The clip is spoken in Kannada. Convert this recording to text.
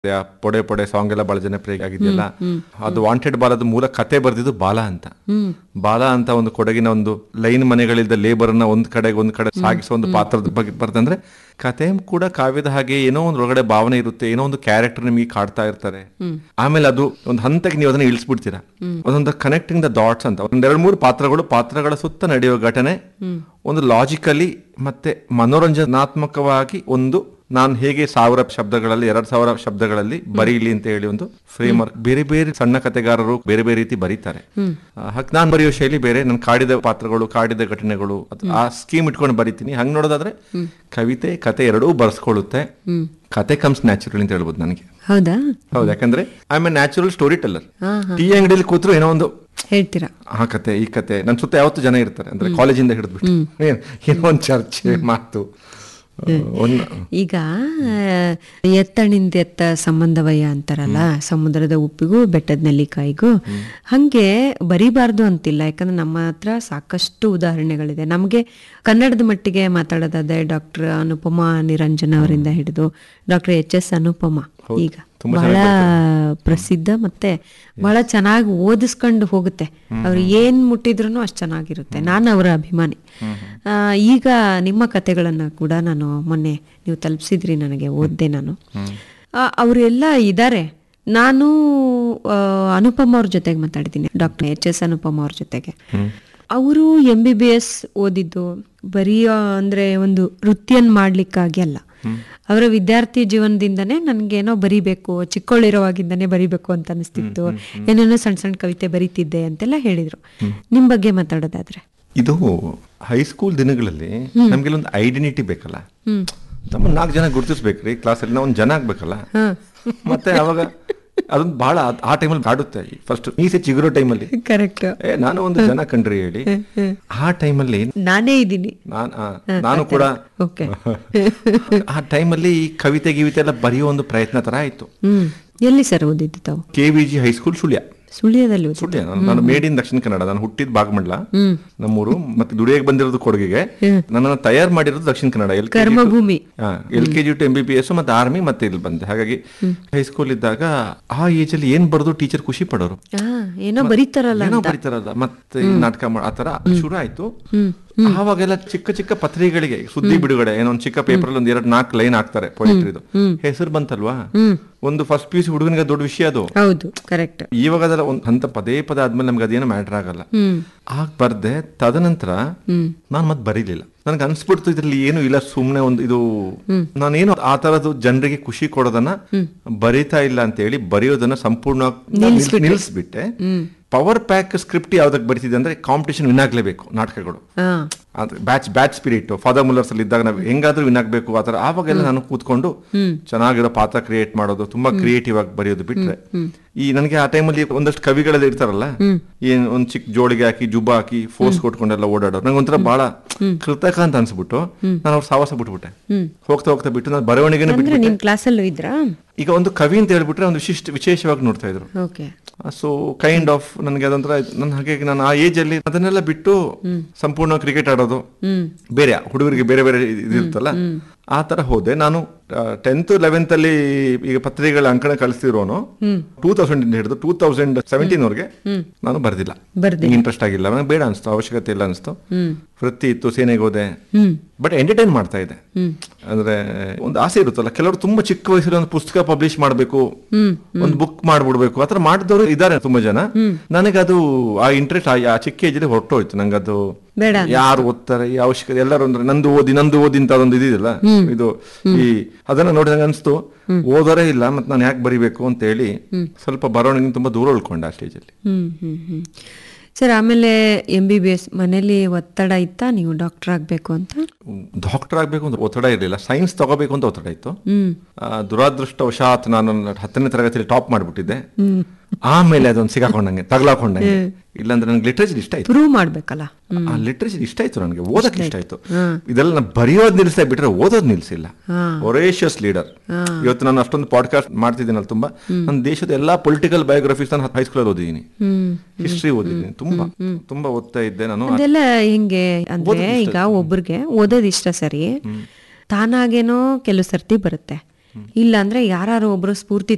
ಆ ಪೊಡೆ ಪೊಡೆ ಸಾಂಗ್ ಎಲ್ಲ ಬಹಳ ಜನಪ್ರಿಯ ಆಗಿದೆಯಲ್ಲ ಅದು ವಾಂಟೆಡ್ ಬಾಲ್ ಅದು ಮೂಲ ಕತೆ ಬರೆದಿದ್ದು ಬಾಲ ಅಂತ ಬಾಲ ಅಂತ ಒಂದು ಕೊಡಗಿನ ಒಂದು ಲೈನ್ ಮನೆಗಳಿದ್ದ ಲೇಬರ್ ನ ಒಂದ್ ಕಡೆಗೆ ಒಂದ್ ಕಡೆ ಸಾಗಿಸೋ ಒಂದು ಪಾತ್ರದ ಬಗ್ಗೆ ಬರ್ತಂದ್ರೆ ಕತೆ ಕೂಡ ಕಾವ್ಯದ ಹಾಗೆ ಏನೋ ಒಂದು ಒಳಗಡೆ ಭಾವನೆ ಇರುತ್ತೆ ಏನೋ ಒಂದು ಕ್ಯಾರೆಕ್ಟರ್ ನಿಮಗೆ ಕಾಡ್ತಾ ಇರ್ತಾರೆ ಆಮೇಲೆ ಅದು ಒಂದು ಹಂತಕ್ಕೆ ನೀವು ಅದನ್ನ ಇಳಿಸ್ಬಿಡ್ತೀರಾ ಅದೊಂದು ಕನೆಕ್ಟಿಂಗ್ ದ ಡಾಟ್ಸ್ ಅಂತ ಒಂದ್ ಎರಡ್ ಮೂರು ಪಾತ್ರಗಳು ಪಾತ್ರಗಳ ಸುತ್ತ ನಡೆಯುವ ಘಟನೆ ಒಂದು ಲಾಜಿಕಲಿ ಮತ್ತೆ ಮನೋರಂಜನಾತ್ಮಕವಾಗಿ ಒಂದು ನಾನು ಹೇಗೆ ಸಾವಿರ ಶಬ್ದಗಳಲ್ಲಿ ಎರಡ್ ಸಾವಿರ ಶಬ್ದಗಳಲ್ಲಿ ಬರೀಲಿ ಅಂತ ಹೇಳಿ ಒಂದು ಫ್ರೇಮ್ ವರ್ಕ್ ಬೇರೆ ಬೇರೆ ಸಣ್ಣ ಕತೆಗಾರರು ಬೇರೆ ಬೇರೆ ರೀತಿ ಬರೀತಾರೆ ನಾನು ಬರೆಯೋ ಶೈಲಿ ಬೇರೆ ನಾನು ಕಾಡಿದ ಪಾತ್ರಗಳು ಕಾಡಿದ ಘಟನೆಗಳು ಅದು ಆ ಸ್ಕೀಮ್ ಇಟ್ಕೊಂಡು ಬರಿತೀನಿ ಹಂಗ್ ನೋಡೋದಾದ್ರೆ ಕವಿತೆ ಕತೆ ಎರಡೂ ಬರ್ಸ್ಕೊಳ್ಳುತ್ತೆ ಕತೆ ಕಮ್ಸ್ ನ್ಯಾಚುರಲ್ ಅಂತ ಹೇಳ್ಬೋದು ನನಗೆ ಹೌದಾ ಹೌದು ಯಾಕಂದ್ರೆ I am a natural storyteller tea ಅಂಗಡಿಯಲ್ಲಿ ಕೂತ್ರು ಏನೋ ಒಂದು ಹೇಳ್ತೀರಾ ಆ ಕತೆ ಈ ಕತೆ ನನ್ನ ಸುತ್ತ ಯಾವತ್ತು ಜನ ಇರ್ತಾರೆ ಅಂದ್ರೆ ಕಾಲೇಜಿಂದ ಹಿಡಿದ್ಬಿಟ್ಟು ಏನ್- ಏನೋ ಒಂದು ಚರ್ಚೆ ಮಾತು ಒಂದು ಈಗ ಎತ್ತಣಿಂದ ಎತ್ತ ಸಂಬಂಧವಯ್ಯ ಅಂತಾರಲ್ಲ ಸಮುದ್ರದ ಉಪ್ಪಿಗೂ ಬೆಟ್ಟದ ನೆಲ್ಲಿಕಾಯಿಗೂ ಹಂಗೆ ಬರಿಬಾರ್ದು ಅಂತಿಲ್ಲ ಯಾಕಂದ್ರೆ ನಮ್ಮ ಹತ್ರ ಸಾಕಷ್ಟು ಉದಾಹರಣೆಗಳಿದೆ ನಮಗೆ ಕನ್ನಡದ ಮಟ್ಟಿಗೆ ಮಾತಾಡೋದಾದ್ರೆ ಡಾಕ್ಟರ್ ಅನುಪಮಾ ನಿರಂಜನ್ ಅವರಿಂದ ಹಿಡಿದು ಡಾಕ್ಟರ್ ಎಚ್ ಎಸ್ ಅನುಪಮ ಈಗ ಬಹಳ ಪ್ರಸಿದ್ಧ ಮತ್ತೆ ಬಹಳ ಚೆನ್ನಾಗಿ ಓದಿಸ್ಕೊಂಡು ಹೋಗುತ್ತೆ ಅವ್ರು ಏನ್ ಮುಟ್ಟಿದ್ರು ಅಷ್ಟು ಚೆನ್ನಾಗಿರುತ್ತೆ ನಾನು ಅವರ ಅಭಿಮಾನಿ ಆ, ಈಗ ನಿಮ್ಮ ಕತೆಗಳನ್ನ ಕೂಡ ನಾನು ಮೊನ್ನೆ ನೀವು ತಲುಪಿಸಿದ್ರಿ ನನಗೆ ಓದ್ದೆ ನಾನು ಆ, ಅವರೆಲ್ಲ ಇದ್ದಾರೆ ನಾನು ಆ, ಅನುಪಮ ಅವ್ರ ಜೊತೆಗೆ ಮಾತಾಡಿದ್ದೀನಿ ಡಾಕ್ಟರ್ ಎಚ್ ಎಸ್ ಅನುಪಮ ಅವ್ರ ಜೊತೆಗೆ ಅವರು ಎಂ ಬಿ ಬಿ ಎಸ್ ಓದಿದ್ದು ಬರೀ ಆ, ಅಂದ್ರೆ ಒಂದು ವೃತ್ತಿಯನ್ನ ಮಾಡ್ಲಿಕ್ಕಾಗಿ ಅಲ್ಲ ಅವರ ವಿದ್ಯಾರ್ಥಿ ಜೀವನದಿಂದನೇ ನನ್ಗೇನೋ ಬರಿಬೇಕು ಚಿಕ್ಕವಳಿರೋವಾಗಿಂದನೇ ಬರಿಬೇಕು ಅಂತ ಅನಿಸ್ತಿತ್ತು ಏನೇನೋ ಸಣ್ಣ ಸಣ್ಣ ಕವಿತೆ ಬರೀತಿದ್ದೆ ಅಂತೆಲ್ಲ ಹೇಳಿದ್ರು ನಿಮ್ ಬಗ್ಗೆ ಮಾತಾಡೋದಾದ್ರೆ ಇದು ಹೈಸ್ಕೂಲ್ ದಿನಗಳಲ್ಲಿ ನಮ್ಗೆಲ್ಲ ಒಂದು ಐಡೆಂಟಿಟಿ ಬೇಕಲ್ಲ ನಮ್ಮ ನಾಲ್ಕು ಜನ ಗುರುತಿಸ್ಬೇಕ್ರಿ ಕ್ಲಾಸಲ್ಲಿ ನಾವು ಒಂದು ಜನ ಆಗ್ಬೇಕಲ್ಲ ಮತ್ತೆ ಅವಾಗ ಅದೊಂದು ಬಹಳ ಆ- ಆ ಟೈಮಲ್ಲಿ ಕಾಡುತ್ತೆ ಫಸ್ಟ್ ಮೀಸೆ ಚಿಗುರೋ ಟೈಮಲ್ಲಿ ಕರೆಕ್ಟ್ ಏ ನಾನು ಒಂದು ಜನ ಕಂಡ್ರಿ ಹೇಳಿ ಆ ಟೈಮಲ್ಲಿ ನಾನೇ ಇದ್ದೀನಿ ನಾನ್ ಆ, ನಾನು ಕೂಡ ಓಕೆ ಆ ಟೈಮಲ್ಲಿ ಈ ಕವಿತೆ ಗಿವಿತೆ ಎಲ್ಲ ಬರೆಯೋ ಒಂದು ಪ್ರಯತ್ನ ತರ ಆಯ್ತು ಹ್ಮ್ ಎಲ್ಲಿ ಸರ್ ಓದಿದ್ದು ತಾವು K V G high school Sullia ಸುಳ್ಯದಲ್ಲಿ ಓದಿದ್ದು ಸುಳ್ಯ ನಾನು- ನಾನು ಮೇಡ್ ಇನ್ ದಕ್ಷಿಣ ಕನ್ನಡ ನಾನು ಹುಟ್ಟಿದ ಬಾಗಮಂಡ್ಲ ನಮ್ಮೂರು ಮತ್ತೆ ದುಡಿಯಕ್ಕೆ ಬಂದಿರೋದು ಕೊಡಗಿಗೆ ನನ್ನನ್ನು ತಯಾರು ಮಾಡಿರೋದು ದಕ್ಷಿಣ ಕನ್ನಡ ಎಲ್ ಕರ್ಮಭೂಮಿ L K G to M B B S ಮತ್ತೆ ಆರ್ಮಿ ಮತ್ತೆ ಇಲ್ಲಿ ಬಂದೆ ಹಾಗಾಗಿ ಹೈಸ್ಕೂಲ್ ಇದ್ದಾಗ ಆ ಏಜ್ ಅಲ್ಲಿ ಏನ್ ಬರೆದು ಟೀಚರ್ ಖುಷಿ ಪಡೋರು ಆ ಏನೋ ಬರೀತಾರಲ್ಲ ಏನೋ ಬರೀತಾರಲ್ಲ ಮತ್ತೆ ಈ ನಾಟಕ ಮಾಡ ಆತರ ಶುರು ಆಯ್ತು ಆವಾಗೆಲ್ಲ ಚಿಕ್ಕ ಚಿಕ್ಕ ಪತ್ರಿಕೆಗಳಿಗೆ ಸುದ್ದಿ ಬಿಡುಗಡೆ ಏನೋ ಒಂದು ಚಿಕ್ಕ ಪೇಪರ್ ಅಲ್ಲಿ ಒಂದ್ ಎರಡ್ ನಾಲ್ಕು ಲೈನ್ ಹಾಕ್ತಾರೆ ಪೊಯಿಟ್ರಿದು ಹೆಸರು ಬಂತಲ್ವಾ ಒಂದು ಫಸ್ಟ್ ಪಿ ಯು ಸಿ ಹುಡುಗನಿಗೆ ದೊಡ್ಡ ವಿಷಯ ಅದು ಹೌದು ಕರೆಕ್ಟ್ ಇವಾಗ ಅದೆಲ್ಲ ಒಂದು ಹಂತ ಪದೇ ಪದ ಆದ್ಮೇಲೆ ನಮ್ಗೆ ಅದೇನು ಮ್ಯಾಟರ್ ಆಗಲ್ಲ ಆಗ ಬರ್ದೆ ತದನಂತರ ನಾನು ಮತ್ತೆ ಬರೀಲಿಲ್ಲ ನನಗೆ ಅನ್ಸ್ಬಿಡ್ತು ಇದ್ರಲ್ಲಿ ಏನು ಇಲ್ಲ ಸುಮ್ನೆ ಒಂದು ಇದು ನಾನೇನು ಆ ತರದ್ದು ಜನರಿಗೆ ಖುಷಿ ಕೊಡೋದನ್ನ ಬರೀತಾ ಇಲ್ಲ ಅಂತ ಹೇಳಿ ಬರೆಯೋದನ್ನ ಸಂಪೂರ್ಣ ನಿಲ್ಲಿಸ್ಬಿಟ್ಟೆ ಪವರ್ ಪ್ಯಾಕ್ ಸ್ಕ್ರಿಪ್ಟ್ ಯಾವ್ದಕ್ಕೆ ಬರಿತಿದೆ ಅಂದ್ರೆ ಕಾಂಪಿಟೇಷನ್ ವಿನ್ ಆಗ್ಲೇಬೇಕು ನಾಟಕಗಳು ಹಾ batch batch spirit father Muller's ಅಲ್ಲಿ ಇದ್ದಾಗ ನಾವು ಹೆಂಗಾದ್ರೂ ವಿನ್ ಆಗ್ಬೇಕು ಆತರ ಆವಾಗೆಲ್ಲ ನಾನು ಕೂತ್ಕೊಂಡು ಚೆನ್ನಾಗಿರೋ ಪಾತ್ರ ಕ್ರಿಯೇಟ್ ಮಾಡೋದು ತುಂಬಾ ಕ್ರಿಯೇಟಿವ್ ಆಗಿ ಬರೆಯೋದು ಬಿಟ್ರೆ ಈ ನನಗೆ ಆ ಟೈಮಲ್ಲಿ ಒಂದಷ್ಟು ಕವಿಗಳೆಲ್ಲ ಇರ್ತಾರಲ್ಲ ಏನ್ ಒಂದ್ ಚಿಕ್ಕ ಜೋಳಿಗೆ ಹಾಕಿ ಜುಬ್ಬ ಹಾಕಿ ಫೋರ್ಸ್ ಕೊಟ್ಕೊಂಡೆಲ್ಲ ಓಡಾಡೋರು ನಂಗೆ ಒಂಥರ ಬಹಳ ಕೃತಕ ಅಂತ ಅನ್ಸ್ಬಿಟ್ಟು ನಾನು ಅವ್ರ ಸಾವಾಸ ಬಿಟ್ಬಿಟ್ಟೆ ಹೋಗ್ತಾ ಹೋಗ್ತಾ ಬಿಟ್ಟು ನಾನು ಬರವಣಿಗೆನ ಅಂದ್ರೆ ಬಿಟ್ಬಿಟ್ಟೆ ನಿಮ್ ಕ್ಲಾಸಲ್ಲೂ ಇದ್ರಾ ಈಗ ಒಂದು ಕವಿ ಅಂತ ಹೇಳ್ಬಿಟ್ರೆ ಒಂದು ವಿಶಿಷ್ಟ ವಿಶೇಷವಾಗಿ ನೋಡ್ತಾ ಇದ್ರು ಓಕೆ ಸೊ ಕೈಂಡ್ ಆಫ್ ನನಗೆ ಅದೊಂಥರ ನನ್ನ ಹಾಗೆ ನಾನು ಆ ಏಜ್ ಅಲ್ಲಿ ಅದನ್ನೆಲ್ಲ ಬಿಟ್ಟು ಸಂಪೂರ್ಣ ಕ್ರಿಕೆಟ್ ಆಡೋದು ಬೇರೆ ಹುಡುಗರಿಗೆ ಬೇರೆ ಬೇರೆ ಇದ್- ಇದಿರುತ್ತಲ್ಲ ಆ ತರ ಹೋದೆ ನಾನು ಟೆಂತ್ ಲೆವೆಂತ್ ಅಲ್ಲಿ ಈಗ ಪತ್ರಿಕೆಗಳ ಅಂಕಣ ಕಳಿಸ್ತಿರೋನು ಟೂ ತೌಸಂಡ್ ಹಿಡಿದು ಟೂ ತೌಸಂಡ್ ಸೆವೆಂಟೀನ್ ವರೆಗೆ ನಾನು ಬರ್ದಿಲ್ಲ ಬರ್ದೆ ಇಂಟ್ರೆಸ್ಟ್ ಆಗಿಲ್ಲ ನನಗೆ ಬೇಡ ಅನಿಸ್ತು ಅವಶ್ಯಕತೆ ಇಲ್ಲ ಅನಿಸ್ತು ಹ್ಮ್ ವೃತ್ತಿ ಇತ್ತು ಸೇನೆಗೆ ಹೋದೆ ಹ್ಮ್ ಬಟ್ ಎಂಟರ್ಟೈನ್ ಮಾಡ್ತಾ ಇದೆ ಅಂದ್ರೆ ಒಂದು ಆಸೆ ಇರುತ್ತಲ್ಲ ಕೆಲವರು ತುಂಬಾ ಚಿಕ್ಕ ವಯಸ್ಸಲ್ಲಿ ಒಂದು ಪುಸ್ತಕ ಪಬ್ಲಿಷ್ ಮಾಡಬೇಕು ಹ್ಮ್ ಒಂದು ಬುಕ್ ಮಾಡ್ಬಿಡ್ಬೇಕು ಆತರ ಮಾಡಿದವರು ಇದ್ದಾರೆ ತುಂಬಾ ಜನ ನನಗೆ ಅದು ಆ ಇಂಟ್ರೆಸ್ಟ್ ಆ ಚಿಕ್ಕ ಏಜ್ ಹೊರಟೋಯ್ತು ನಂಗೆ ಅದು ಬೇಡ ಯಾರು ಓದ್ತಾರೆ ಈ ಅವಶ್ಯಕತೆ ಎಲ್ಲರೂ ಅಂದ್ರೆ ನಂದು ಓದಿ ನಂದು ಓದಿ ಅಂತ ಅದೊಂದು ಇದಿದೆಯಲ್ಲ ಇದು ಈ ಅದನ್ನ ನೋಡಿ ನಂಗೆ ಅನ್ಸ್ತು ಓದೋರೇ ಇಲ್ಲ ಮತ್ತೆ ನಾನು ಯಾಕೆ ಬರಿಬೇಕು ಅಂತ ಹೇಳಿ ಸ್ವಲ್ಪ ಬರವಣಿಗೆ ತುಂಬಾ ದೂರ ಉಳ್ಕೊಂಡೆ ಆ ಸ್ಟೇಜಲ್ಲಿ ಹ್ಮ್ ಹ್ಮ್ ಹ್ಮ್ ಸರ್ ಆಮೇಲೆ ಎಂ ಬಿ ಬಿ ಎಸ್ ಮನೇಲಿ ಒತ್ತಡ ಇತ್ತಾ ನೀವು ಡಾಕ್ಟರ್ ಆಗ್ಬೇಕು ಅಂತ ಡಾಕ್ಟರ್ ಆಗ್ಬೇಕು ಅಂತ ಒತ್ತಡ ಇರಲಿಲ್ಲ ಸೈನ್ಸ್ ತಗೋಬೇಕು ಅಂತ ಒತ್ತಡ ಇತ್ತು ಹ್ಮ್ ಆ, ದುರಾದೃಷ್ಟವಶಾತ್ ನಾನು ಹತ್ತನೇ ತರಗತಿಯಲ್ಲಿ ಟಾಪ್ ಮಾಡ್ಬಿಟ್ಟಿದ್ದೆ ಆಮೇಲೆ ಅದೊಂದು ಸಿಗಾಕೊಂಡಂಗೆ ತಗಲಾಕೊಂಡಂಗೆ ಇಲ್ಲಾಂದ್ರೆ ನನಗೆ ಲಿಟ್ರೇಚರ್ ಇಷ್ಟ ಆಯ್ತು ಪ್ರೂವ್ ಮಾಡ್ಬೇಕಲ್ಲ ಆ ಲಿಟ್ರೇಚರ್ ಇಷ್ಟ ಆಯ್ತು ನನಗೆ ಓದಕ್ಕೆ ಇಷ್ಟ ಆಯ್ತು ಇದೆಲ್ಲ ನಾನು ಬರೆಯೋದು ನಿಲ್ಸ್ತಾ ಬಿಟ್ರೆ ಓದೋದು ನಿಲ್ಸಿಲ್ಲ ಒರೇಷಿಯಸ್ ಲೀಡರ್ ಇವತ್ತು ನಾನು ಅಷ್ಟೊಂದು ಪಾಡ್ಕಾಸ್ಟ್ ಮಾಡ್ತಿದ್ದೀನಲ್ಲ ತುಂಬಾ ನನ್ನ ದೇಶದ ಎಲ್ಲಾ ಪೊಲಿಟಿಕಲ್ ಬಯೋಗ್ರಫೀಸ್ ನಾನು ಹೈಸ್ಕೂಲಲ್ಲಿ ಓದಿದ್ದೀನಿ ಹ್ಮ್ ಹಿಸ್ಟ್ರಿ ಓದಿದ್ದೀನಿ ತುಂಬಾ ತುಂಬಾ ಓದ್ತಾ ಇದ್ದೆ ನಾನು ಅದೆಲ್ಲ ಹೆಂಗೆ ಅಂದ್ರೆ ಈಗ ಒಬ್ರಿಗೆ ಓದೋದ್ ಇಷ್ಟ ಸರಿ ತಾನಾಗೇನೋ ಕೆಲವು ಸರ್ತಿ ಬರುತ್ತೆ ಇಲ್ಲ ಅಂದ್ರೆ ಯಾರು ಒಬ್ರು ಸ್ಫೂರ್ತಿ